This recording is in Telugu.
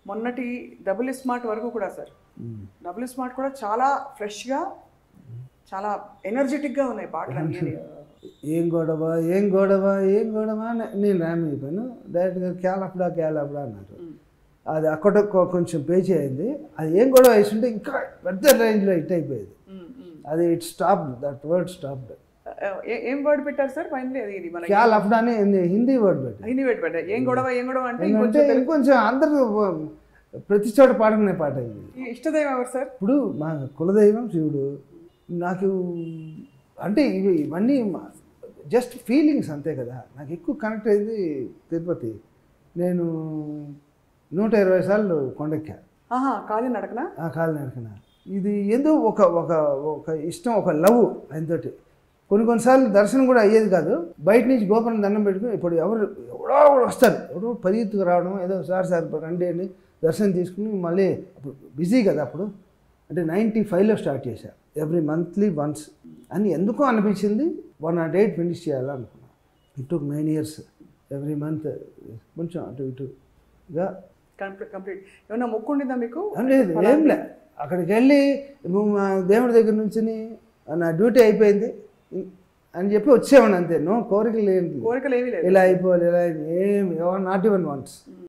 మొన్నటి డబుల్ స్మార్ట్ వరకు కూడా సార్ డబుల్ స్మార్ట్ కూడా చాలా ఫ్రెష్గా చాలా ఎనర్జెటిక్గా ఉన్నాయి పాటలు అన్నీ ఏం గొడవ ఏం గొడవ ఏం గొడవ అని నేను ర్యామ్ అయిపోయాను డైరెక్ట్గా క్యాలప్డా క్యాలప్డా అన్నారు అది అక్కడ కొ- కొంచెం పేచీ అయింది అది ఏం గొడవ వేస్తుంటే ఇంకా పెద్ద రేంజ్లో హిట్ అయిపోయేది అది it stop that word stopped ఏ- ఏం వర్డ్ పెట్టారు సార్ ఫైనలీ అది ఇది మనకి క్యాలప్డా అని హిందీ- హిందీ వర్డ్ పెట్టి హిందీ వర్డ్ పెట్టారు ఏం గొడవ ఏం గొడవ అంటే ఏంటంటే ఇంకొంచెం ఇంకొంచెం అందరూ ప్రతి చోట పాడుకునే పాట ఇది ఈ ఇష్టదైవం ఎవరు సార్ ఇప్పుడు మా కులదైవం శివుడు నాకు అంటే ఇవి ఇవన్నీ జస్ట్ ఫీలింగ్స్ అంతే కదా నాకు ఎక్కువ కనెక్ట్ అయింది తిరుపతి నేను నూట ఇరవై సార్లు కొండెక్కా ఆహా కాలి నడకనా ఆ కాలు నడికిన ఇది ఏదో ఒక ఒక ఒక ఇష్టం ఒక లవ్ ఆయనతోటి కొన్ని కొన్నిసార్లు దర్శనం కూడా అయ్యేది కాదు బయట నుంచి గోపురం దండం పెట్టుకుని ఇప్పుడు ఎవరు ఎవడో ఒకడు వస్తారు ఎవడో పరిగెత్తుకు రావడం ఏదో సార్ సార్ రండి అని దర్శనం తీసుకుని మళ్ళీ అప్పుడు బిజీ కదా అప్పుడు అంటే నైంటీ ఫైవ్లో స్టార్ట్ చేశా ఎవ్రీ మంత్లీ వన్స్ అని ఎందుకో అనిపించింది వన్ నాట్ ఎయిట్ ఫినిష్ చేయాలనుకున్నా it took nine years every month కొంచెం అటు ఇటుగా కంప్లీట్ కంప్లీట్ ఏమన్నా మొక్కు ఉండిందా మీకు లేదు ఏం లే అక్కడికి వెళ్ళి ఇప్పుడు మా దేవుడి దగ్గర నుంచి నా డ్యూటీ అయిపోయింది అని చెప్పి వచ్చేవాడిని అంతే నో కోరికలు ఏంటి కోరికలు ఏమీ లేదు ఇలా అయిపోవాలి ఇలా అయిపోవాలి. ఏం నాట్ ఈవెన్ వన్స్